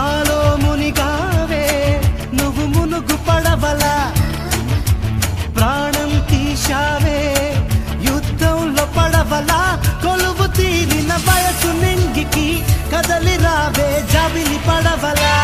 నాలో మునిగావే నువ్వు మునుగు పడవలా ప్రాణం తీశావే యుద్ధంలో పడవలా కొలువు తీరిన వయసు నింగికి కదలి రావే జబిలి పడవలా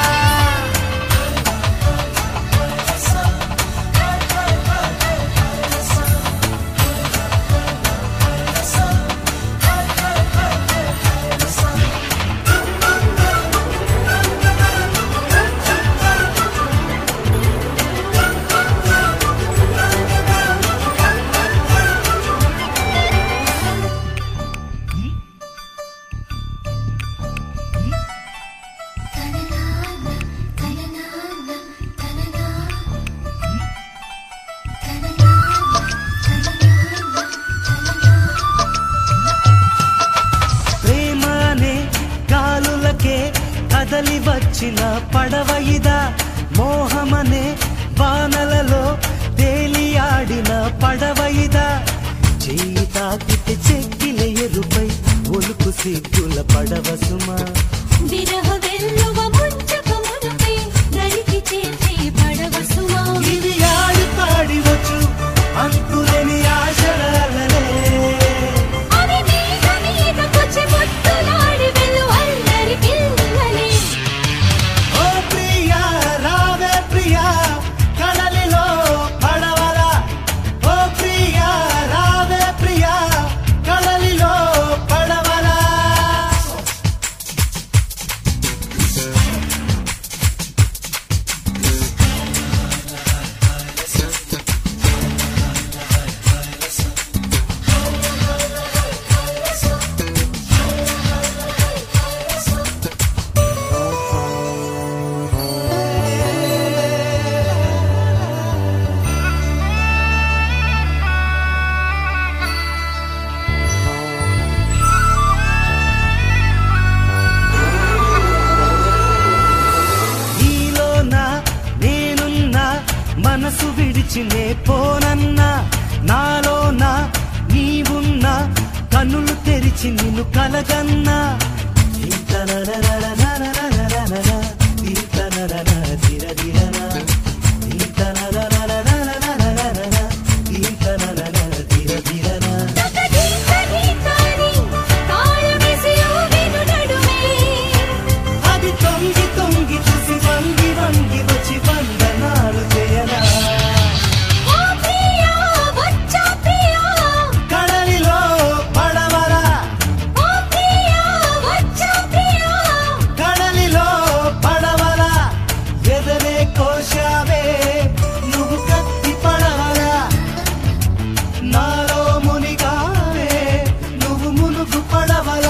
ప్రేమనే గాలులకే కదలి వచ్చిన పడవ ఇదా మోహమనే వానలలో తేలియాడిన పడవ ఇదా చేయి తాకితే చెక్కిల ఎరుపై ఒలుకు సిగ్గుల పడవ సుమా విరహ వెల్లువ ముంచక మునుపే నరికి చేసే పడవ సుమా ఇది ఆడి పాడి వచ్చు అంతులేని ఆశలే అవి మీద మీదకొచ్చి ముట్టులాడి వెళ్ళు అల్లరి పిల్లలే ఓ ప్రియా రావే ప్రియా కడలిలో పడవల ఓ ప్రియా రావే ప్రియా కడలిలో పడవల నీలోనా నేనున్నా మనసు విడిచినే పోనన్నా నాలోనా నీవున్నా కన్నులు తెరిచి నిన్ను కలగన్నా ఇంతనననననననననన, ఇంతననన ధిరధిరన, ఇంతననననననననన, ఇంతననన ధిరధిరన. తగదీతగీతాని తాళమేసి ఊగిను నడుమే అది తొంగి తొంగి చూసి వంగి వంగి వచ్చి వందనాలు చేయనా ఓ ప్రియా వచ్చా ప్రియా కడలిలో పడవల ఓ ప్రియా వచ్చా ప్రియా కడలిలో పడవల ఎదనే కోశావే నువ్వు కత్తి పడవల నాలో మునిగావే నువ్వు మునుగు పడవల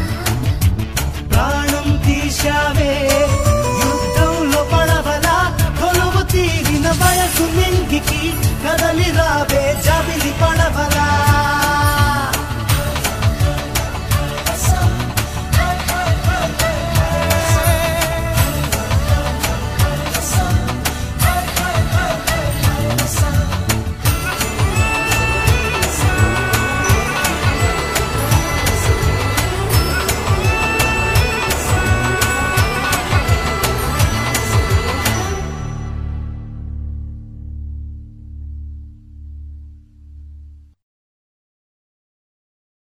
ప్రాణం తీశావే యుద్ధంలో పడవల కొలువు తీరిన వయసు నింగికి కదలి రావే జబిలి పడవలా